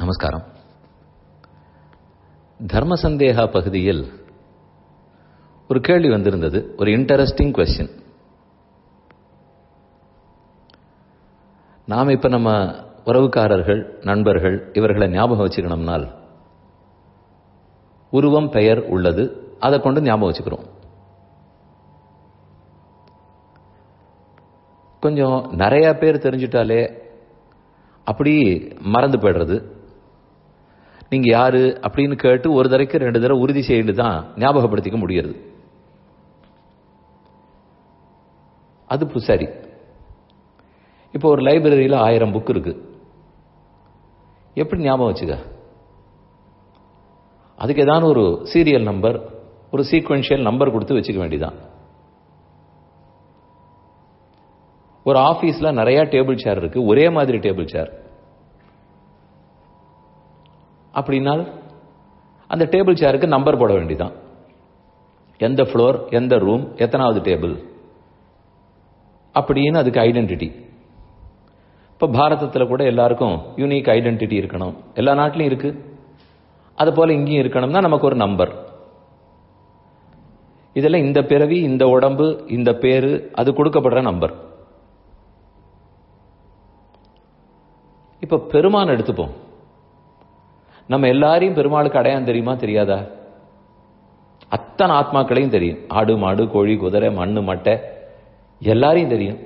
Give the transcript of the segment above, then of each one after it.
நமஸ்காரம் தர்ம சந்தேகா பகுதியில் ஒரு கேள்வி வந்திருந்தது ஒரு இன்டரஸ்டிங் கொஸ்டின் நாம் இப்ப நம்ம உறவுக்காரர்கள் நண்பர்கள் இவர்களை ஞாபகம் வச்சுக்கணும்னால் உருவம் பெயர் உள்ளது அதை கொண்டு ஞாபகம் வச்சுக்கிறோம் கொஞ்சம் நிறைய பேர் தெரிஞ்சுட்டாலே அப்படி மறந்து போயிடுறது நீங்க யாரு அப்படின்னு கேட்டு ஒரு தடவைக்கு ரெண்டு தடவை உறுதி செய்து தான் ஞாபகப்படுத்திக்க முடியாது அது சரி இப்போ ஒரு லைப்ரரியில் ஆயிரம் புக் இருக்கு எப்படி ஞாபகம் வச்சுக்க அதுக்கு ஏதாவது ஒரு சீரியல் நம்பர் ஒரு சீக்வென்ஷியல் நம்பர் கொடுத்து வச்சுக்க வேண்டியதான் ஒரு ஆபீஸ்ல நிறைய டேபிள் சேர் இருக்கு ஒரே மாதிரி டேபிள் சேர் அப்படின்னா அந்த டேபிள் சேருக்கு நம்பர் போட வேண்டியதான் எந்த ஃப்ளோர் எந்த ரூம் எத்தனாவது டேபிள் அப்படின்னு அதுக்கு ஐடென்டிட்டி இப்போ பாரதத்தில் கூட எல்லாருக்கும் யூனிக் ஐடென்டிட்டி இருக்கணும் எல்லா நாட்டிலையும் இருக்கு அது போல இங்கேயும் இருக்கணும்னா நமக்கு ஒரு நம்பர் இதெல்லாம் இந்த பிறவி இந்த உடம்பு இந்த பேரு அது கொடுக்கப்படுற நம்பர் இப்ப பெருமான் எடுத்துப்போம் நம்ம எல்லாரையும் பெருமாளுக்கு அடையாளம் தெரியுமா தெரியாதா அத்தனை ஆத்மாக்களையும் தெரியும் ஆடு மாடு கோழி குதிரை மண்ணு மட்டை எல்லாரையும் தெரியும்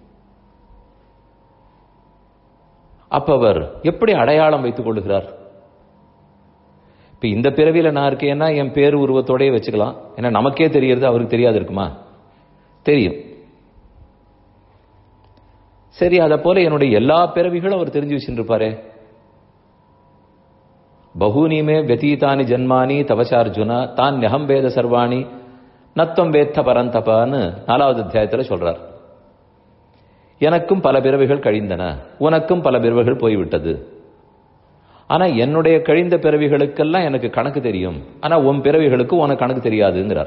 அப்ப அவர் எப்படி அடையாளம் வைத்துக் கொள்ளுகிறார் இப்ப இந்த பிறவியில நான் இருக்கேன்னா என் பேரு உருவத்தோடய வச்சுக்கலாம் ஏன்னா நமக்கே தெரியறது அவருக்கு தெரியாது இருக்குமா தெரியும் சரி அதை போல என்னுடைய எல்லா பிறவிகளும் அவர் தெரிஞ்சு வச்சுருப்பாரே பகூனிமே வெதீதானி ஜன்மானி தவசார்ஜுனா தான் நெகம் வேத சர்வாணி நத்தம் வேத்த பரந்தபான்னு நாலாவது அத்தியாயத்தில் சொல்றார் எனக்கும் பல பிறவிகள் கழிந்தன உனக்கும் பல பிறவிகள் போய்விட்டது ஆனா என்னுடைய கழிந்த பிறவிகளுக்கெல்லாம் எனக்கு கணக்கு தெரியும் ஆனா உன் பிறவிகளுக்கு உனக்கு கணக்கு தெரியாதுங்கிறார்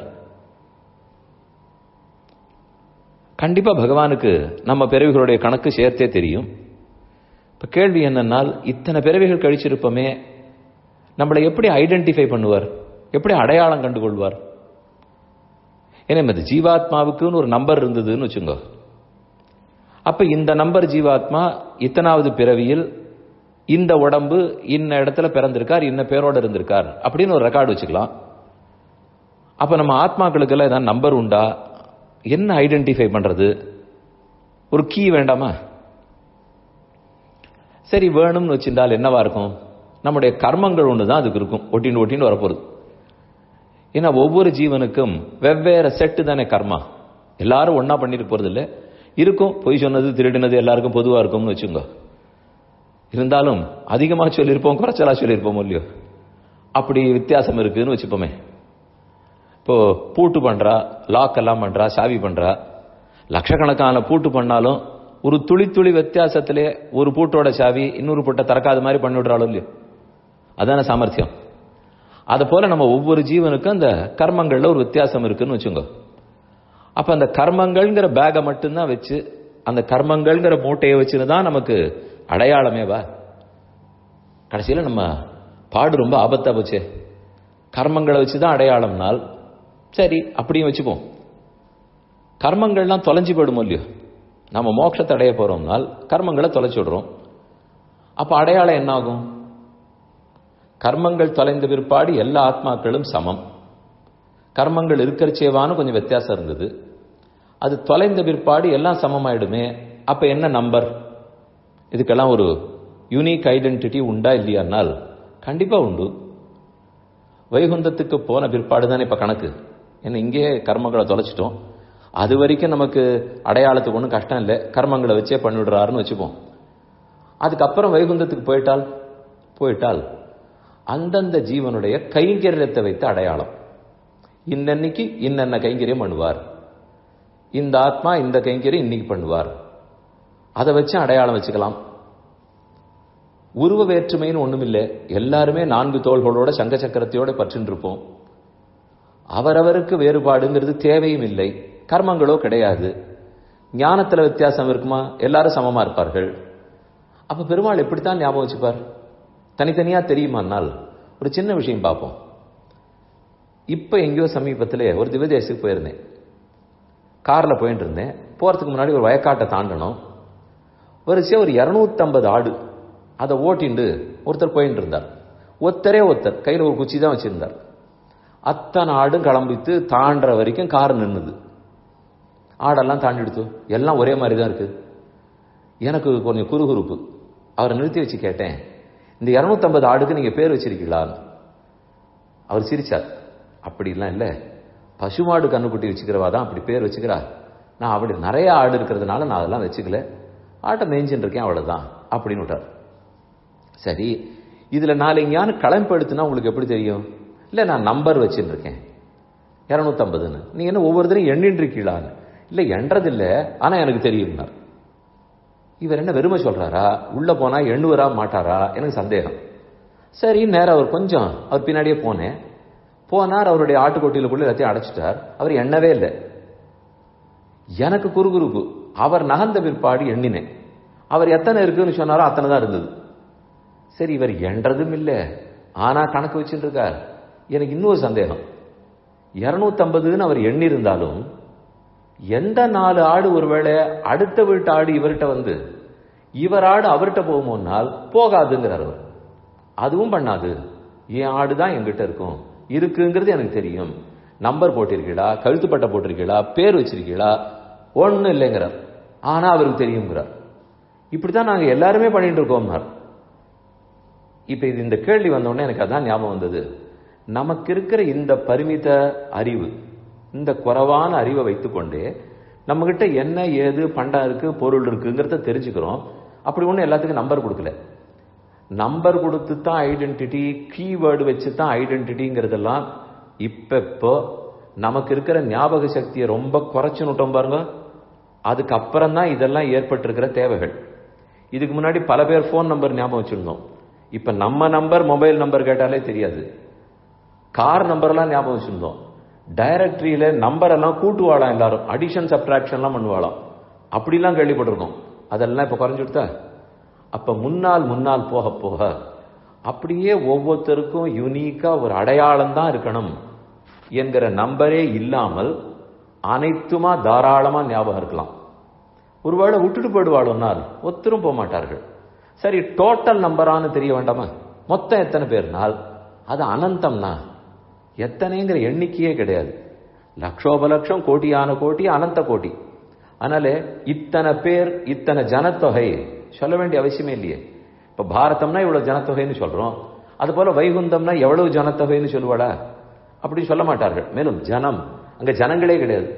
கண்டிப்பா பகவானுக்கு நம்ம பிறவிகளுடைய கணக்கு சேர்த்தே தெரியும் இப்ப கேள்வி என்னன்னால் இத்தனை பிறவிகள் கழிச்சிருப்போமே நம்மளை எப்படி ஐடென்டிஃபை பண்ணுவார் எப்படி அடையாளம் கண்டுகொள்வார் ஏன்னா இந்த ஜீவாத்மாவுக்குன்னு ஒரு நம்பர் இருந்ததுன்னு வச்சுங்க அப்ப இந்த நம்பர் ஜீவாத்மா இத்தனாவது பிறவியில் இந்த உடம்பு இன்ன இடத்துல பிறந்திருக்கார் இன்ன பேரோட இருந்திருக்கார் அப்படின்னு ஒரு ரெக்கார்டு வச்சுக்கலாம் அப்ப நம்ம ஆத்மாக்களுக்கெல்லாம் ஏதாவது நம்பர் உண்டா என்ன ஐடென்டிஃபை பண்றது ஒரு கீ வேண்டாமா சரி வேணும்னு வச்சிருந்தால் என்னவா இருக்கும் நம்முடைய கர்மங்கள் ஒன்று தான் அதுக்கு இருக்கும் ஒட்டின்னு ஒட்டின்னு வரப்போகுது ஏன்னா ஒவ்வொரு ஜீவனுக்கும் வெவ்வேறு செட்டு தானே கர்மா எல்லாரும் ஒன்னா பண்ணிட்டு போறது இல்லை இருக்கும் பொய் சொன்னது திருடினது எல்லாருக்கும் பொதுவா இருக்கும்னு வச்சுங்க இருந்தாலும் அதிகமா சொல்லியிருப்போம் குறைச்சலா சொல்லியிருப்போம் இல்லையோ அப்படி வித்தியாசம் இருக்குன்னு வச்சுப்போமே இப்போ பூட்டு பண்றா லாக் எல்லாம் பண்றா சாவி பண்றா லட்சக்கணக்கான பூட்டு பண்ணாலும் ஒரு துளி துளி வித்தியாசத்திலே ஒரு பூட்டோட சாவி இன்னொரு பூட்டை திறக்காத மாதிரி பண்ணி விடுறாலும் இல்லையோ அதான சாமர்த்தியம் அது போல நம்ம ஒவ்வொரு ஜீவனுக்கும் அந்த கர்மங்கள்ல ஒரு வித்தியாசம் இருக்குன்னு வச்சுங்க அப்ப அந்த கர்மங்கள்ங்கிற பேகை மட்டும்தான் வச்சு அந்த கர்மங்கள்ங்கிற மூட்டையை வச்சுன்னு தான் நமக்கு அடையாளமே வா கடைசியில நம்ம பாடு ரொம்ப ஆபத்தா போச்சே கர்மங்களை வச்சுதான் அடையாளம்னால் சரி அப்படியும் வச்சுப்போம் கர்மங்கள்லாம் தொலைஞ்சு போயிடும் இல்லையோ நம்ம மோட்சத்தை அடைய போறோம்னால் கர்மங்களை தொலைச்சு விடுறோம் அப்ப அடையாளம் என்ன ஆகும் கர்மங்கள் தொலைந்த பிற்பாடு எல்லா ஆத்மாக்களும் சமம் கர்மங்கள் இருக்கிறச்சேவான்னு கொஞ்சம் வித்தியாசம் இருந்தது அது தொலைந்த பிற்பாடு எல்லாம் சமமாயிடுமே அப்ப என்ன நம்பர் இதுக்கெல்லாம் ஒரு யூனிக் ஐடென்டிட்டி உண்டா இல்லையானால் கண்டிப்பா உண்டு வைகுந்தத்துக்கு போன பிற்பாடு தானே இப்ப கணக்கு ஏன்னா இங்கேயே கர்மங்களை தொலைச்சிட்டோம் அது வரைக்கும் நமக்கு அடையாளத்துக்கு ஒன்றும் கஷ்டம் இல்லை கர்மங்களை வச்சே பண்ணிவிடுறாருன்னு வச்சுப்போம் அதுக்கப்புறம் வைகுந்தத்துக்கு போயிட்டால் போயிட்டால் அந்தந்த ஜீவனுடைய கைங்கரியத்தை வைத்த அடையாளம் இன்னன்னைக்கு இன்னென்ன கைங்கரியம் பண்ணுவார் இந்த ஆத்மா இந்த கைங்கரியம் இன்னைக்கு பண்ணுவார் அதை வச்சு அடையாளம் வச்சுக்கலாம் உருவ வேற்றுமைன்னு ஒண்ணுமில்லை எல்லாருமே நான்கு தோள்களோட சங்க சக்கரத்தையோட பற்றின்னு இருப்போம் அவரவருக்கு வேறுபாடுங்கிறது தேவையும் இல்லை கர்மங்களோ கிடையாது ஞானத்துல வித்தியாசம் இருக்குமா எல்லாரும் சமமா இருப்பார்கள் அப்ப பெருமாள் எப்படித்தான் ஞாபகம் வச்சுப்பார் தனித்தனியா தெரியுமானால் ஒரு சின்ன விஷயம் பார்ப்போம் இப்ப எங்கேயோ சமீபத்திலே ஒரு திவதேசுக்கு போயிருந்தேன் கார்ல போயிட்டு இருந்தேன் போறதுக்கு முன்னாடி ஒரு வயக்காட்டை தாண்டணும் வரிசையா ஒரு இரநூத்தம்பது ஆடு அதை ஓட்டிண்டு ஒருத்தர் போயிட்டு இருந்தார் ஒத்தரே ஒருத்தர் கையில் ஒரு குச்சி தான் வச்சிருந்தார் அத்தனை ஆடும் கிளம்பித்து தாண்டுற வரைக்கும் கார் நின்னுது ஆடெல்லாம் தாண்டிடுத்து எல்லாம் ஒரே மாதிரி தான் இருக்கு எனக்கு கொஞ்சம் குறுகுறுப்பு அவரை நிறுத்தி வச்சு கேட்டேன் இந்த இரநூத்தம்பது ஆடுக்கு நீங்க பேர் வச்சிருக்கீங்களான்னு அவர் சிரிச்சார் அப்படிலாம் இல்லை பசுமாடு கண்ணுக்குட்டி வச்சுக்கிறவா தான் அப்படி பேர் வச்சுக்கிறா நான் அப்படி நிறைய ஆடு இருக்கிறதுனால நான் அதெல்லாம் வச்சுக்கல ஆட்டை மேய்ஞ்சின்னு இருக்கேன் அவ்வளவுதான் அப்படின்னு விட்டார் சரி இதுல நாளைங்கானு கிளம்பு எடுத்துனா உங்களுக்கு எப்படி தெரியும் இல்ல நான் நம்பர் வச்சுட்டு இருக்கேன் இரநூத்தம்பதுன்னு நீங்க என்ன ஒவ்வொருத்தரும் எண்ணின்னு இருக்கீங்களான்னு இல்ல எண்றதில்ல ஆனா எனக்கு தெரியும்னார் இவர் என்ன வெறுமை சொல்றாரா உள்ள போனா எண்ணுவரா மாட்டாரா எனக்கு சந்தேகம் சரி நேரம் அவர் கொஞ்சம் அவர் பின்னாடியே போனேன் போனார் அவருடைய ஆட்டுக்கொட்டியிலுக்குள்ள எல்லாத்தையும் அடைச்சிட்டார் அவர் எண்ணவே இல்லை எனக்கு குறுகுறுப்பு அவர் நகர்ந்த பிற்பாடு எண்ணினேன் அவர் எத்தனை இருக்குன்னு சொன்னாரோ அத்தனை தான் இருந்தது சரி இவர் எண்றதும் இல்லை ஆனா கணக்கு வச்சுட்டு இருக்கார் எனக்கு இன்னொரு சந்தேகம் இருநூத்தம்பதுன்னு அவர் எண்ணி இருந்தாலும் எந்த நாலு ஆடு ஒருவேளை அடுத்த வீட்டு ஆடு இவர்கிட்ட வந்து இவர் ஆடு அவர்கிட்ட போகுமோனால் போகாதுங்கிறார் அவர் அதுவும் பண்ணாது என் ஆடு தான் எங்கிட்ட இருக்கும் இருக்குங்கிறது எனக்கு தெரியும் நம்பர் போட்டிருக்கீங்களா கழுத்துப்பட்டை போட்டிருக்கீங்களா பேர் வச்சிருக்கீங்களா ஒன்றும் இல்லைங்கிறார் ஆனா அவருக்கு தெரியுங்கிறார் இப்படித்தான் நாங்க எல்லாருமே பண்ணிட்டு இருக்கோம்னார் இப்ப இது இந்த கேள்வி வந்தோடனே எனக்கு அதான் ஞாபகம் வந்தது நமக்கு இருக்கிற இந்த பரிமித அறிவு இந்த குறைவான அறிவை வைத்துக்கொண்டே நம்ம கிட்ட என்ன ஏது பண்டம் இருக்கு பொருள் இருக்குங்கிறத தெரிஞ்சுக்கிறோம் அப்படி ஒன்றும் எல்லாத்துக்கும் நம்பர் கொடுக்கல நம்பர் கொடுத்து தான் ஐடென்டிட்டி கீவேர்டு வச்சு தான் ஐடென்டிட்டிங்கிறதெல்லாம் இப்ப இப்போ நமக்கு இருக்கிற ஞாபக சக்தியை ரொம்ப குறைச்சு நுட்டோம் பாருங்க அதுக்கப்புறம் தான் இதெல்லாம் ஏற்பட்டிருக்கிற தேவைகள் இதுக்கு முன்னாடி பல பேர் ஃபோன் நம்பர் ஞாபகம் வச்சிருந்தோம் இப்ப நம்ம நம்பர் மொபைல் நம்பர் கேட்டாலே தெரியாது கார் நம்பர்லாம் ஞாபகம் வச்சிருந்தோம் டைரக்டரியில நம்பர் எல்லாம் கூட்டுவாளாம் எல்லாரும் அடிஷன் சப்ட்ராக்ஷன்லாம் பண்ணுவாளாம் அப்படிலாம் கேள்விப்பட்டிருக்கோம் அதெல்லாம் இப்ப குறைஞ்சு கொடுத்தா அப்ப முன்னால் முன்னால் போக போக அப்படியே ஒவ்வொருத்தருக்கும் யுனீக்கா ஒரு அடையாளம் தான் இருக்கணும் என்கிற நம்பரே இல்லாமல் அனைத்துமா தாராளமா ஞாபகம் இருக்கலாம் ஒருவேளை விட்டுட்டு போயிடுவாளுனால் ஒத்தரும் போக மாட்டார்கள் சரி டோட்டல் நம்பரானு தெரிய வேண்டாமா மொத்தம் எத்தனை பேர்னால் அது அனந்தம்னா எத்தனைங்கிற எண்ணிக்கையே கிடையாது லட்சோப லட்சம் கோட்டியான கோட்டி அனந்த கோட்டி அதனால இத்தனை பேர் இத்தனை ஜனத்தொகை சொல்ல வேண்டிய அவசியமே இல்லையே இப்ப பாரதம்னா இவ்வளவு ஜனத்தொகைன்னு சொல்றோம் அது போல வைகுந்தம்னா எவ்வளவு ஜனத்தொகைன்னு சொல்லுவாடா அப்படி சொல்ல மாட்டார்கள் மேலும் ஜனம் அங்க ஜனங்களே கிடையாது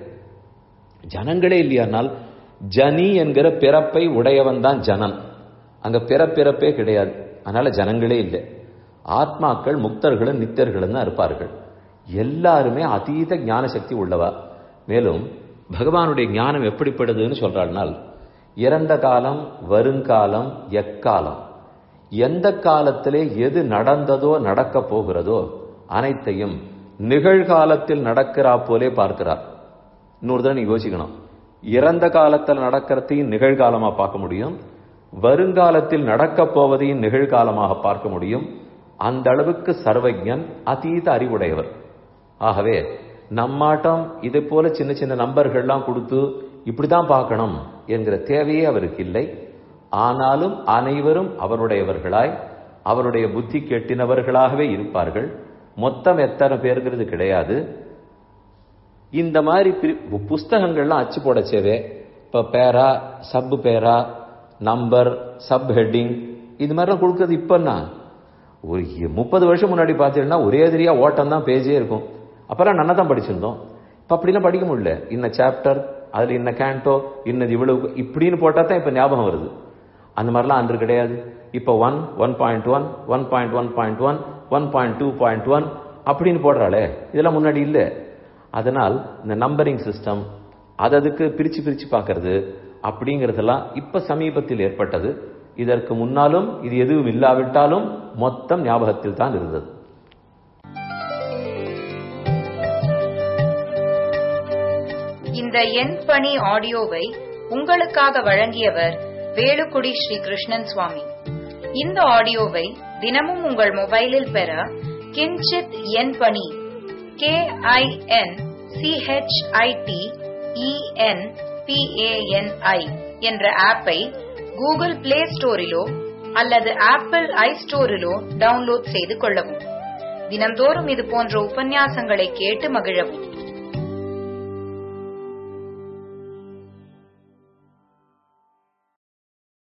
ஜனங்களே இல்லையானால் ஜனி என்கிற பிறப்பை உடையவன் தான் ஜனன் அங்க பிறப்பிறப்பே கிடையாது அதனால ஜனங்களே இல்லை ஆத்மாக்கள் முக்தர்களும் நித்தர்களும் தான் இருப்பார்கள் எல்லாருமே அதீத ஞான சக்தி உள்ளவா மேலும் பகவானுடைய ஞானம் எப்படிப்படுதுன்னு சொல்றாள்னால் இறந்த காலம் வருங்காலம் எக்காலம் எந்த காலத்திலே எது நடந்ததோ நடக்க போகிறதோ அனைத்தையும் நிகழ்காலத்தில் நடக்கிறா போலே பார்க்கிறார் இன்னொரு தடவை நீங்க யோசிக்கணும் இறந்த காலத்தில் நடக்கிறதையும் நிகழ்காலமா பார்க்க முடியும் வருங்காலத்தில் நடக்க போவதையும் நிகழ்காலமாக பார்க்க முடியும் அந்த அளவுக்கு சர்வஜன் அதீத அறிவுடையவர் ஆகவே நம்மாட்டம் இதை போல சின்ன சின்ன நம்பர்கள்லாம் கொடுத்து இப்படிதான் பார்க்கணும் என்கிற தேவையே அவருக்கு இல்லை ஆனாலும் அனைவரும் அவருடையவர்களாய் அவருடைய புத்தி கெட்டினவர்களாகவே இருப்பார்கள் மொத்தம் எத்தனை பேருங்கிறது கிடையாது இந்த மாதிரி புஸ்தகங்கள்லாம் அச்சு போட சேவே இப்ப பேரா சப் பேரா நம்பர் சப் ஹெட்டிங் இது மாதிரிலாம் கொடுக்கறது இப்பன்னா ஒரு முப்பது வருஷம் முன்னாடி பார்த்தீங்கன்னா ஒரே தெரியா ஓட்டம் தான் பேஜே இருக்கும் அப்புறம் நல்லா தான் படிச்சிருந்தோம் இப்ப அப்படிலாம் படிக்க முடியல இன்ன சாப்டர் அதுல இன்ன கேண்டோ இன்னது இவ்வளவு இப்படின்னு போட்டா தான் இப்ப ஞாபகம் வருது அந்த மாதிரிலாம் அன்று கிடையாது இப்ப one one point one one point one point one one point two point one அப்படின்னு போடுறாளே இதெல்லாம் முன்னாடி இல்லை அதனால் இந்த நம்பரிங் சிஸ்டம் அது அதுக்கு பிரிச்சு பிரிச்சு பார்க்கறது அப்படிங்கறதெல்லாம் இப்ப சமீபத்தில் ஏற்பட்டது இதற்கு முன்னாலும் இது எதுவும் இல்லாவிட்டாலும் மொத்தம் ஞாபகத்தில் தான் இருந்தது இந்த எண் பணி ஆடியோவை உங்களுக்காக வழங்கியவர் வேலுக்குடி ஸ்ரீ கிருஷ்ணன் சுவாமி இந்த ஆடியோவை தினமும் உங்கள் மொபைலில் பெற கிஞ்சித் என் பணி கே ஐ என் சிஹெச்ஐடி இஎன் பிஏஎன்ஐ என்ற ஆப்பை கூகுள் பிளே ஸ்டோரிலோ அல்லது ஆப்பிள் ஐ ஸ்டோரிலோ டவுன்லோட் செய்து கொள்ளவும் தினம்தோறும் இது போன்ற உபன்யாசங்களை கேட்டு மகிழவும்